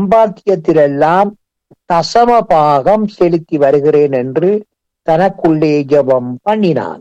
சம்பாத்தியத்திலெல்லாம் தசம பாகம் செலுத்தி வருகிறேன் என்று தனக்குள்ளே ஜெபம் பண்ணினான்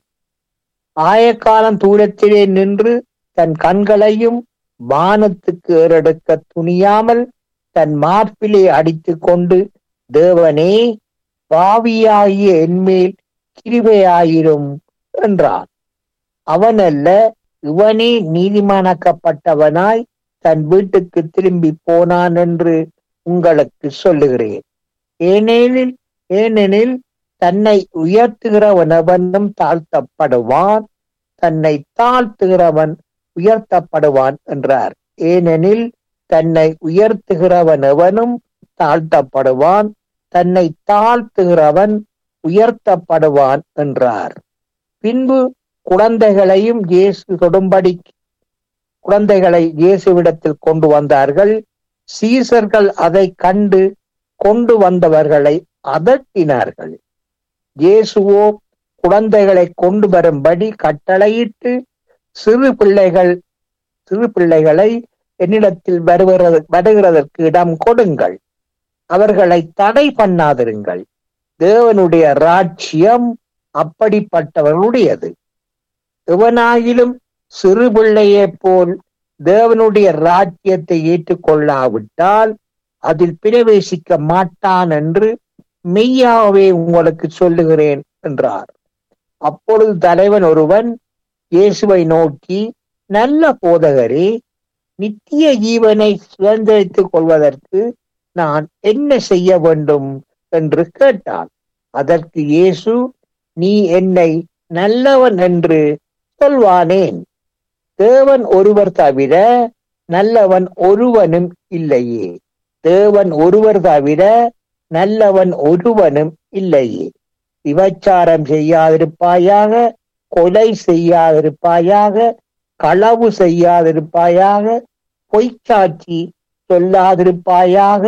ஆயக்காலம் தூரத்திலே நின்று தன் கண்களையும் வானத்துக்கு ஏறெடுக்க துணியாமல் தன் மார்பிலே அடித்துக் கொண்டு தேவனே பாவியாகிய என்மேல் கிருபையாயிரும் என்றான் அவனல்ல இவனே நீதிமானாக்கப்பட்டவனாய் தன் வீட்டுக்கு திரும்பி போனான் என்று உங்களுக்கு சொல்லுகிறேன் ஏனெனில் ஏனெனில் தன்னை உயர்த்துகிறவன் எவனும் தாழ்த்தப்படுவான் தன்னை தாழ்த்துகிறவன் உயர்த்தப்படுவான் என்றார் ஏனெனில் தன்னை உயர்த்துகிறவன் எவனும் தாழ்த்தப்படுவான் தன்னை தாழ்த்துகிறவன் உயர்த்தப்படுவான் என்றார் பின்பு குழந்தைகளையும் இயேசு தொடும்படி குழந்தைகளை இயேசுவிடத்தில் கொண்டு வந்தார்கள் சீசர்கள் அதை கண்டு கொண்டு வந்தவர்களை அதட்டினார்கள் இயேசுவோ குழந்தைகளை கொண்டு வரும்படி கட்டளையிட்டு சிறு பிள்ளைகள் சிறு பிள்ளைகளை என்னிடத்தில் வருகிறது வருகிறதற்கு இடம் கொடுங்கள் அவர்களை தடை பண்ணாதிருங்கள் தேவனுடைய ராஜ்யம் அப்படிப்பட்டவர்களுடையது எவனாயிலும் சிறு பிள்ளையைப் போல் தேவனுடைய ராஜ்யத்தை ஏற்றுக்கொள்ளாவிட்டால் அதில் பிரவேசிக்க மாட்டான் என்று மெய்யாவே உங்களுக்கு சொல்லுகிறேன் என்றார் அப்பொழுது தலைவன் ஒருவன் இயேசுவை நோக்கி நல்ல போதகரே நித்திய ஜீவனை சுதந்திரித்துக் கொள்வதற்கு நான் என்ன செய்ய வேண்டும் என்று கேட்டான் அதற்கு இயேசு நீ என்னை நல்லவன் என்று சொல்வானேன் தேவன் ஒருவர் தவிர நல்லவன் ஒருவனும் இல்லையே தேவன் ஒருவர் தவிர நல்லவன் ஒருவனும் இல்லையே விபச்சாரம் செய்யாதிருப்பாயாக கொலை செய்யாதிருப்பாயாக களவு செய்யாதிருப்பாயாக பொய்ச்சாட்சி சொல்லாதிருப்பாயாக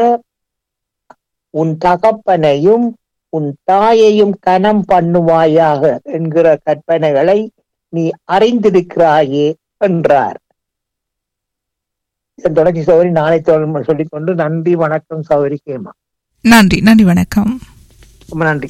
உன் தகப்பனையும் உன் தாயையும் கனம் பண்ணுவாயாக என்கிற கற்பனைகளை நீ அறிந்திருக்கிறாயே என்றார் இதன் தொடர்ச்சி சௌரி நாளை தொடர்ந்து சொல்லிக்கொண்டு நன்றி வணக்கம் சௌரி கேமா நன்றி நன்றி வணக்கம் ரொம்ப நன்றி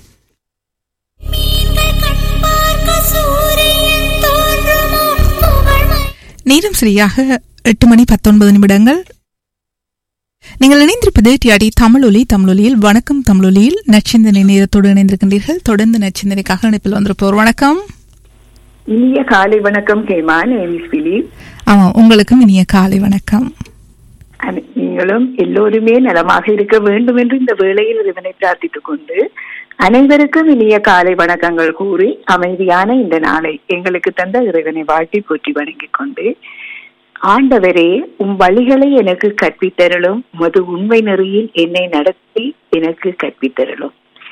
நேரம் சரியாக எட்டு மணி பத்தொன்பது நிமிடங்கள் நீங்கள் இணைந்திருப்பது டிஆடி தமிழொலி தமிழொலியில் வணக்கம் தமிழொலியில் நச்சிந்தனை நேரத்தோடு இணைந்திருக்கின்றீர்கள் தொடர்ந்து நச்சிந்தனைக்காக இணைப்பில் வந்திருப்போர் வணக்கம் இனிய காலை வணக்கம் கேமா நேமிஸ் பிலிப் ஆமா உங்களுக்கும் இனிய காலை வணக்கம் அனை- நீங்களும் எல்லோருமே நலமாக இருக்க வேண்டும் என்று இந்த வேளையில் இறைவனை பிரார்த்தித்துக் கொண்டு அனைவருக்கும் இனிய காலை வணக்கங்கள் கூறி அமைதியான இந்த நாளை எங்களுக்கு தந்த இறைவனை வாழ்த்தி போற்றி வணங்கிக் கொண்டு ஆண்டவரே உம் வழிகளை எனக்கு கற்பித்தருளும் மது உண்மை நெறியில் என்னை நடத்தி எனக்கு கற்பித்தருளும்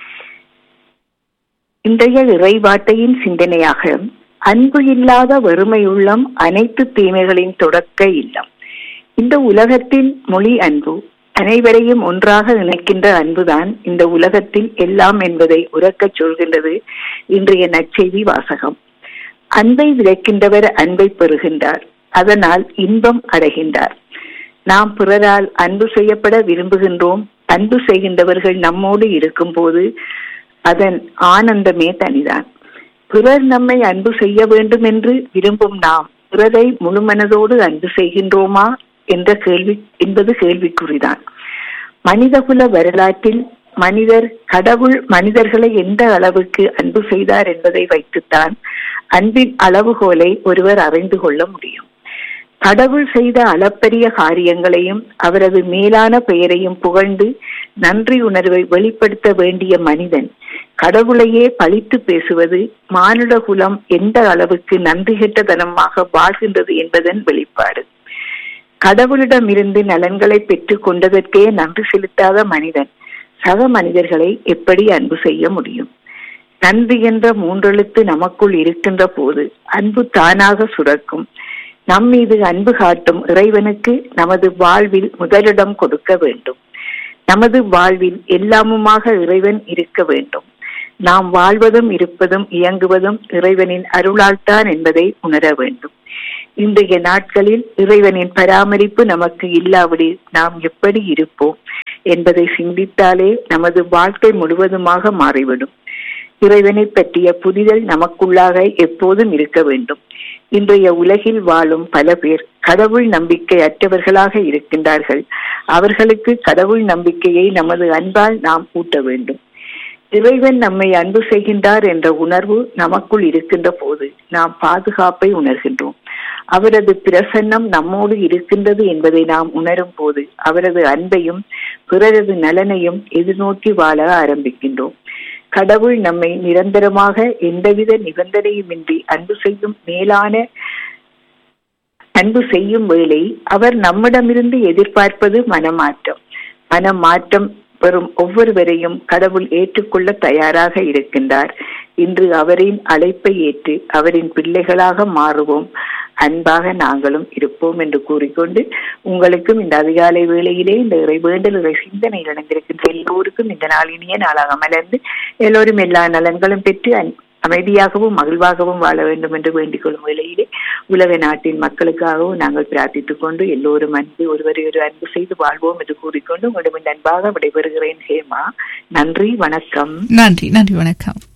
இன்றைய இறைவார்த்தையின் சிந்தனையாக அன்பு இல்லாத வறுமை உள்ளம் அனைத்து தீமைகளின் தொடக்க இல்லம் இந்த உலகத்தின் மொழி அன்பு அனைவரையும் ஒன்றாக இணைக்கின்ற அன்புதான் இந்த உலகத்தில் எல்லாம் என்பதை உறக்கச் சொல்கின்றது இன்றைய நற்செய்தி வாசகம் அன்பை விதைக்கின்றவர் அன்பை பெறுகின்றார் அதனால் இன்பம் அடைகின்றார் நாம் பிறரால் அன்பு செய்யப்பட விரும்புகின்றோம் அன்பு செய்கின்றவர்கள் நம்மோடு இருக்கும்போது அதன் ஆனந்தமே தனிதான் பிறர் நம்மை அன்பு செய்ய வேண்டும் என்று விரும்பும் நாம் பிறரை முழுமனதோடு அன்பு செய்கின்றோமா என்ற கேள்வி என்பது கேள்விக்குறிதான் மனிதகுல வரலாற்றில் மனிதர் கடவுள் மனிதர்களை எந்த அளவுக்கு அன்பு செய்தார் என்பதை வைத்துத்தான் அன்பின் அளவுகோலை ஒருவர் அறிந்து கொள்ள முடியும் கடவுள் செய்த அளப்பரிய காரியங்களையும் அவரது மேலான பெயரையும் புகழ்ந்து நன்றி உணர்வை வெளிப்படுத்த வேண்டிய மனிதன் கடவுளையே பழித்து பேசுவது மானுட குலம் எந்த அளவுக்கு நன்றி கெட்டதனமாக வாழ்கின்றது என்பதன் வெளிப்பாடு கடவுளிடமிருந்து நலன்களை பெற்றுக் கொண்டதற்கே நன்றி செலுத்தாத மனிதன் சக மனிதர்களை எப்படி அன்பு செய்ய முடியும் நன்றி என்ற மூன்றெழுத்து நமக்குள் இருக்கின்ற போது அன்பு தானாக சுரக்கும் நம் மீது அன்பு காட்டும் இறைவனுக்கு நமது வாழ்வில் முதலிடம் கொடுக்க வேண்டும் நமது வாழ்வில் எல்லாமுமாக இறைவன் இருக்க வேண்டும் நாம் வாழ்வதும் இருப்பதும் இயங்குவதும் இறைவனின் அருளால்தான் என்பதை உணர வேண்டும் இன்றைய நாட்களில் இறைவனின் பராமரிப்பு நமக்கு இல்லாவிடில் நாம் எப்படி இருப்போம் என்பதை சிந்தித்தாலே நமது வாழ்க்கை முழுவதுமாக மாறிவிடும் இறைவனை பற்றிய புரிதல் நமக்குள்ளாக எப்போதும் இருக்க வேண்டும் இன்றைய உலகில் வாழும் பல பேர் கடவுள் நம்பிக்கை அற்றவர்களாக இருக்கின்றார்கள் அவர்களுக்கு கடவுள் நம்பிக்கையை நமது அன்பால் நாம் ஊட்ட வேண்டும் இறைவன் நம்மை அன்பு செய்கின்றார் என்ற உணர்வு நமக்குள் இருக்கின்ற போது நாம் பாதுகாப்பை உணர்கின்றோம் அவரது பிரசன்னம் நம்மோடு இருக்கின்றது என்பதை நாம் உணரும் போது அவரது அன்பையும் பிறரது நலனையும் எதிர்நோக்கி வாழ ஆரம்பிக்கின்றோம் கடவுள் நம்மை நிரந்தரமாக எந்தவித நிபந்தனையுமின்றி அன்பு செய்யும் மேலான அன்பு செய்யும் வேளை அவர் நம்மிடமிருந்து எதிர்பார்ப்பது மனமாற்றம் மனமாற்றம் பெறும் ஒவ்வொருவரையும் கடவுள் ஏற்றுக்கொள்ள தயாராக இருக்கின்றார் இன்று அவரின் அழைப்பை ஏற்று அவரின் பிள்ளைகளாக மாறுவோம் அன்பாக நாங்களும் இருப்போம் என்று கூறிக்கொண்டு உங்களுக்கும் இந்த அதிகாலை வேளையிலே இந்த இறை வேண்டல் இறை சிந்தனையில் இணைந்திருக்கின்ற எல்லோருக்கும் இந்த நாள் இனிய நாளாக மலர்ந்து எல்லோரும் எல்லா நலன்களும் பெற்று அமைதியாகவும் மகிழ்வாகவும் வாழ வேண்டும் என்று வேண்டிக் கொள்ளும் வேளையிலே உலக நாட்டின் மக்களுக்காகவும் நாங்கள் பிரார்த்தித்துக் கொண்டு எல்லோரும் அன்பு ஒருவரை ஒரு அன்பு செய்து வாழ்வோம் என்று கூறிக்கொண்டு உங்களிடம் அன்பாக விடைபெறுகிறேன் ஹேமா நன்றி வணக்கம் நன்றி நன்றி வணக்கம்